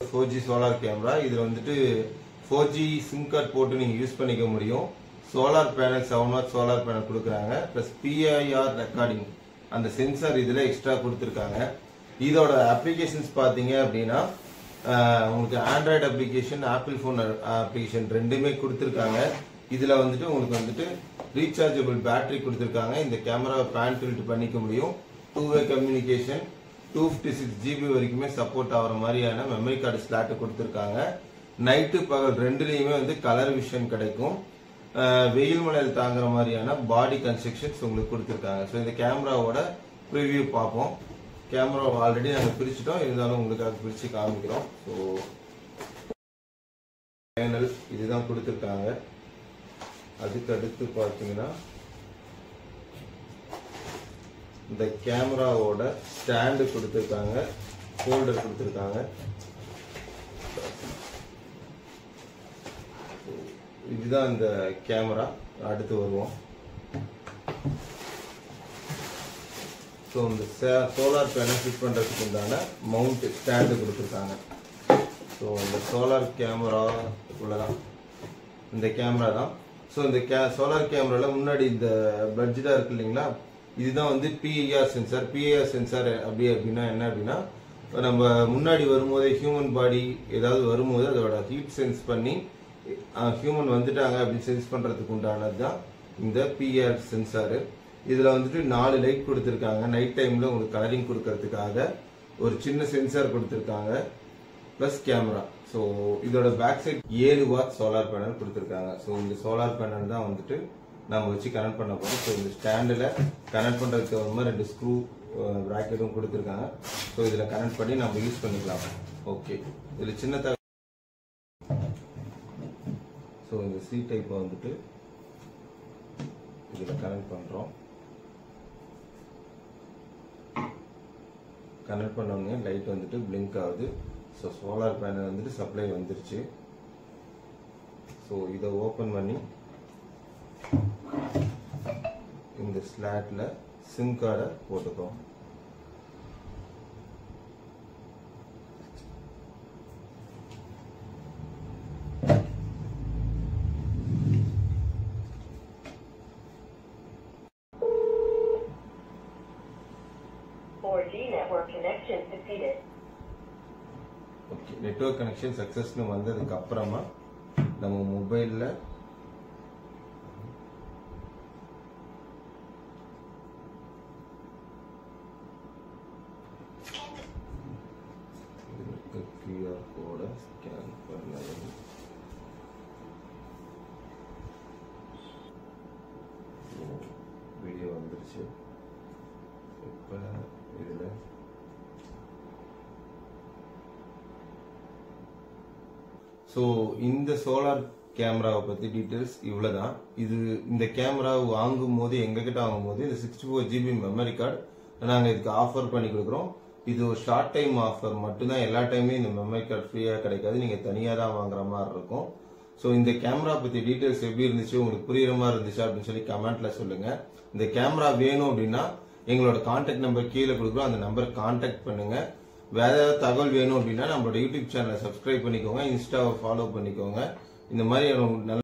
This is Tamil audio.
ஃபோர் ஜி சோலார் கேமரா இதுல வந்துட்டு ஃபோர் ஜி சிம் கார்டு போட்டு நீங்க யூஸ் பண்ணிக்க முடியும் solar panel seven watt solar panel கொடுக்குறாங்க ப்ளஸ் பிஐஆர் ரெக்கார்டிங் அந்த சென்சார் இதுல எக்ஸ்ட்ரா கொடுத்துருக்காங்க இதோட அப்ளிகேஷன்ஸ் பாத்தீங்க அப்படின்னா ஆஹ், உங்களுக்கு android application apple phone application ரெண்டுமே கொடுத்துருக்காங்க இதுல வந்துட்டு உங்களுக்கு வந்துட்டு ரீசார்ஜபிள் பேட்டரி கொடுத்துருக்காங்க இந்த கேமராவை பேன் டில்ட் பண்ணிக்க முடியும் two way communication two fifty six GB வரைக்குமே சப்போர்ட் ஆகிற மாதிரியான மெமரி கார்டு ஸ்லாட் கொடுத்துருக்காங்க நைட்டு பகல் ரெண்டுலேயுமே வந்து கலர் விஷன் கிடைக்கும் அஹ் வெயில் மலையில் தாங்குற மாதிரியான பாடி கன்ஸ்ட்ரக்ஷன்ஸ் உங்களுக்கு கொடுத்துருக்காங்க ஸோ இந்த கேமராவோட ப்ரிவ்யூ பார்ப்போம் கேமரா ஆல்ரெடி நாங்கள் பிரிச்சுட்டோம் இருந்தாலும் உங்களுக்காக பிரித்து காமிக்கிறோம் ஸோ பேனல் இதுதான் கொடுத்துருக்காங்க அதுக்கு அடுத்து பார்த்தீங்கன்னா இந்த கேமராவோட ஸ்டாண்டு கொடுத்துருக்காங்க ஹோல்டர் கொடுத்துருக்காங்க இதுதான் இந்த கேமரா அடுத்து வருவோம் ஸோ இந்த சோலார் பேனல் ஃபிட் பண்ணுறதுக்கு உண்டான மவுண்ட் ஸ்டாண்டு கொடுத்துருக்காங்க ஸோ இந்த சோலார் கேமரா இவ்வளோதான் இந்த கேமரா தான் ஸோ இந்த கே சோலார் கேமராவில் முன்னாடி இந்த பட்ஜெட்டாக இருக்கு இல்லைங்களா இதுதான் வந்து பிஐஆர் சென்சார் பிஐஆர் சென்சார் அப்படி அப்படின்னா என்ன அப்படின்னா இப்ப நம்ம முன்னாடி வரும்போதே ஹியூமன் பாடி ஏதாவது வரும்போது அதோட ஹீட் சென்ஸ் பண்ணி ஹியூமன் வந்துட்டாங்க அப்படின்னு சென்ஸ் பண்ணுறதுக்கு உண்டானது தான் இந்த பிஆர் சென்சாரு இதில் வந்துட்டு நாலு லைட் கொடுத்துருக்காங்க நைட் டைமில் உங்களுக்கு கலரிங் கொடுக்கறதுக்காக ஒரு சின்ன சென்சார் கொடுத்துருக்காங்க ப்ளஸ் கேமரா ஸோ இதோட பேக் சைட் ஏழு வாட் சோலார் பேனல் கொடுத்துருக்காங்க ஸோ இந்த சோலார் பேனல் தான் வந்துட்டு நம்ம வச்சு கனெக்ட் பண்ண போகிறோம் ஸோ இந்த ஸ்டாண்டில் கனெக்ட் பண்ணுறதுக்கு ஒரு மாதிரி ரெண்டு ஸ்க்ரூ ப்ராக்கெட்டும் கொடுத்துருக்காங்க ஸோ இதில் கனெக்ட் பண்ணி நம்ம யூஸ் பண்ணிக்கலாம் ஓகே இதில் சின்ன த ஸோ இந்த சி டைப்பை வந்துட்டு இதில் கனெக்ட் பண்ணுறோம் கனெக்ட் பண்ணோடனே லைட் வந்துட்டு பிளிங்க் ஆகுது ஸோ சோலார் பேனல் வந்துட்டு சப்ளை வந்துருச்சு ஸோ இதை ஓப்பன் பண்ணி இந்த ஸ்லாட்ல சிம் கார்டை போட்டுக்கிறோம் Four G network connection defeated. Okay network connection சக்ஸஸ்னு வந்ததுக்கு அப்புறமா நம்ம மொபைலில் கியூஆர் கோடை ஸ்கேன் பண்ணது வீடியோ வந்துருச்சு இப்போ இதில் ஸோ இந்த சோலார் கேமராவை பற்றி டீட்டெயில்ஸ் இவ்வளோதான் இது இந்த கேமரா வாங்கும் போது எங்ககிட்ட வாங்கும் போது இந்த sixty four GB memory card நாங்கள் இதுக்கு ஆஃபர் பண்ணி கொடுக்குறோம் இது ஒரு ஷார்ட் டைம் ஆஃபர் மட்டும்தான் எல்லா டைமே இந்த மெமரி கார்டு ஃப்ரீயாக கிடைக்காது நீங்கள் தனியாக தான் வாங்குற மாதிரி இருக்கும் ஸோ இந்த கேமரா பற்றி டீட்டெயில்ஸ் எப்படி இருந்துச்சு உங்களுக்கு புரியுற மாதிரி இருந்துச்சு அப்படின்னு சொல்லி கமெண்ட்ல சொல்லுங்க இந்த கேமரா வேணும் அப்படின்னா எங்களோட கான்டாக்ட் நம்பர் கீழே கொடுக்குறோம் அந்த நம்பர் கான்டாக்ட் பண்ணுங்க வேற ஏதாவது தகவல் வேணும் அப்படின்னா நம்மளோட யூடியூப் சேனலை சப்ஸ்கிரைப் பண்ணிக்கோங்க இன்ஸ்டாவை ஃபாலோ பண்ணிக்கோங்க இந்த மாதிரி நல்ல